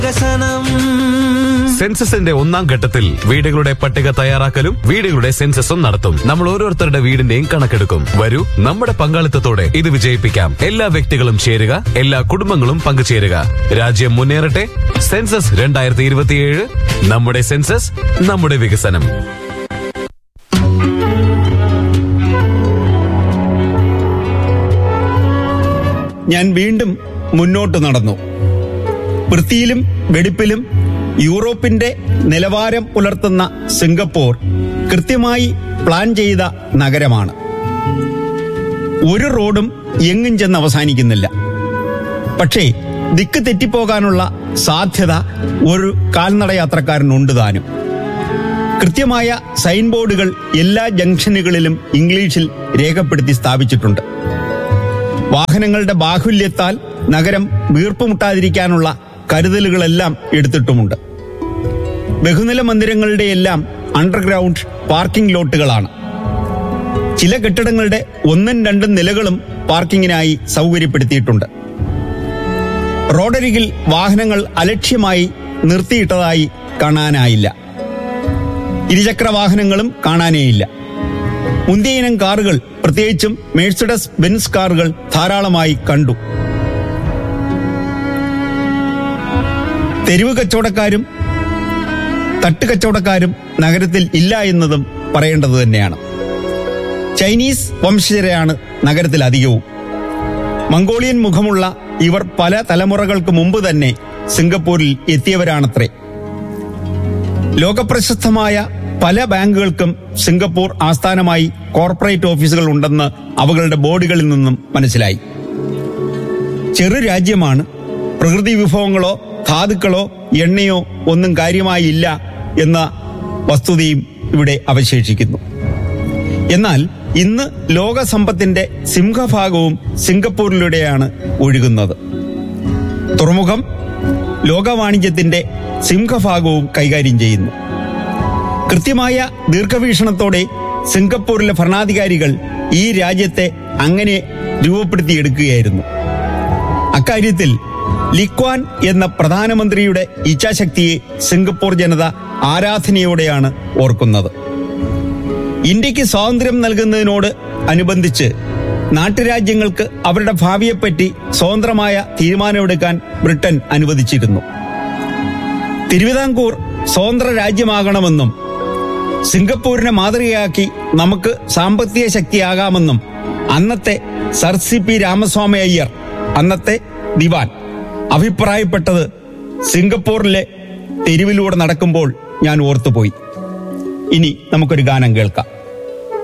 വികസനം സെൻസസിന്റെ ഒന്നാം ഘട്ടത്തിൽ വീടുകളുടെ പട്ടിക തയ്യാറാക്കലും വീടുകളുടെ സെൻസസും നടത്തും നമ്മൾ ഓരോരുത്തരുടെ വീടിന്റെയും കണക്കെടുക്കും വരൂ നമ്മുടെ പങ്കാളിത്തത്തോടെ ഇത് വിജയിപ്പിക്കാം എല്ലാ വ്യക്തികളും ചേരുക എല്ലാ കുടുംബങ്ങളും പങ്കുചേരുക രാജ്യം മുന്നേറട്ടെ സെൻസസ് രണ്ടായിരത്തി ഇരുപത്തിയേഴ് നമ്മുടെ സെൻസസ് നമ്മുടെ വികസനം ഞാൻ വീണ്ടും മുന്നോട്ട് നടന്നു വൃത്തിയിലും വെടിപ്പിലും യൂറോപ്പിന്റെ നിലവാരം പുലർത്തുന്ന സിംഗപ്പൂർ കൃത്യമായി പ്ലാൻ ചെയ്ത നഗരമാണ് ഒരു റോഡും എങ്ങും ചെന്ന് അവസാനിക്കുന്നില്ല പക്ഷേ ദിക്ക് തെറ്റിപ്പോകാനുള്ള സാധ്യത ഒരു കാൽനട യാത്രക്കാരനുണ്ട് താനും കൃത്യമായ സൈൻ ബോർഡുകൾ എല്ലാ ജംഗ്ഷനുകളിലും ഇംഗ്ലീഷിൽ രേഖപ്പെടുത്തി സ്ഥാപിച്ചിട്ടുണ്ട് വാഹനങ്ങളുടെ ബാഹുല്യത്താൽ നഗരം വീർപ്പുമുട്ടാതിരിക്കാനുള്ള കരുതലുകളെല്ലാം എടുത്തിട്ടുമുണ്ട് ബഹുനില മന്ദിരങ്ങളുടെ എല്ലാം അണ്ടർഗ്രൗണ്ട് പാർക്കിംഗ് ലോട്ടുകളാണ് ചില കെട്ടിടങ്ങളുടെ ഒന്നും രണ്ടും നിലകളും പാർക്കിങ്ങിനായി സൗകര്യപ്പെടുത്തിയിട്ടുണ്ട് റോഡരികിൽ വാഹനങ്ങൾ അലക്ഷ്യമായി നിർത്തിയിട്ടതായി കാണാനായില്ല ഇരുചക്ര വാഹനങ്ങളും കാണാനേയില്ല മുന്തിയ ഇനം കാറുകൾ പ്രത്യേകിച്ചും മേഴ്സിഡസ് ബെൻസ് കാറുകൾ ധാരാളമായി കണ്ടു തെരുവ് കച്ചവടക്കാരും തട്ടുകച്ചവടക്കാരും നഗരത്തിൽ ഇല്ല എന്നതും പറയേണ്ടത് തന്നെയാണ് ചൈനീസ് വംശജരെയാണ് നഗരത്തിൽ അധികവും മംഗോളിയൻ മുഖമുള്ള ഇവർ പല തലമുറകൾക്ക് മുമ്പ് തന്നെ സിംഗപ്പൂരിൽ എത്തിയവരാണത്രേ ലോകപ്രശസ്തമായ പല ബാങ്കുകൾക്കും സിംഗപ്പൂർ ആസ്ഥാനമായി കോർപ്പറേറ്റ് ഓഫീസുകൾ ഉണ്ടെന്ന് അവകളുടെ ബോർഡുകളിൽ നിന്നും മനസ്സിലായി ചെറു രാജ്യമാണ് പ്രകൃതി വിഭവങ്ങളോ ധാതുക്കളോ എണ്ണയോ ഒന്നും കാര്യമായി ഇല്ല എന്ന വസ്തുതയും ഇവിടെ അവശേഷിക്കുന്നു എന്നാൽ ഇന്ന് ലോകസമ്പത്തിന്റെ സിംഹഭാഗവും സിംഗപ്പൂരിലൂടെയാണ് ഒഴുകുന്നത് തുറമുഖം ലോകവാണിജ്യത്തിന്റെ സിംഹഭാഗവും കൈകാര്യം ചെയ്യുന്നു കൃത്യമായ ദീർഘവീക്ഷണത്തോടെ സിംഗപ്പൂരിലെ ഭരണാധികാരികൾ ഈ രാജ്യത്തെ അങ്ങനെ രൂപപ്പെടുത്തിയെടുക്കുകയായിരുന്നു അക്കാര്യത്തിൽ ലിക്വാൻ എന്ന പ്രധാനമന്ത്രിയുടെ ഇച്ഛാശക്തിയെ സിംഗപ്പൂർ ജനത ആരാധനയോടെയാണ് ഓർക്കുന്നത് ഇന്ത്യക്ക് സ്വാതന്ത്ര്യം നൽകുന്നതിനോട് അനുബന്ധിച്ച് നാട്ടുരാജ്യങ്ങൾക്ക് അവരുടെ ഭാവിയെപ്പറ്റി സ്വതന്ത്രമായ തീരുമാനമെടുക്കാൻ ബ്രിട്ടൻ അനുവദിച്ചിരുന്നു തിരുവിതാംകൂർ സ്വതന്ത്ര രാജ്യമാകണമെന്നും സിംഗപ്പൂരിനെ മാതൃകയാക്കി നമുക്ക് സാമ്പത്തിക ശക്തിയാകാമെന്നും അന്നത്തെ sir C P Ramaswamy Iyer അന്നത്തെ ദിവാൻ അഭിപ്രായപ്പെട്ടത് സിംഗപ്പൂരിലെ തെരുവിലൂടെ നടക്കുമ്പോൾ ഞാൻ ഓർത്തുപോയി ഇനി നമുക്കൊരു ഗാനം കേൾക്കാം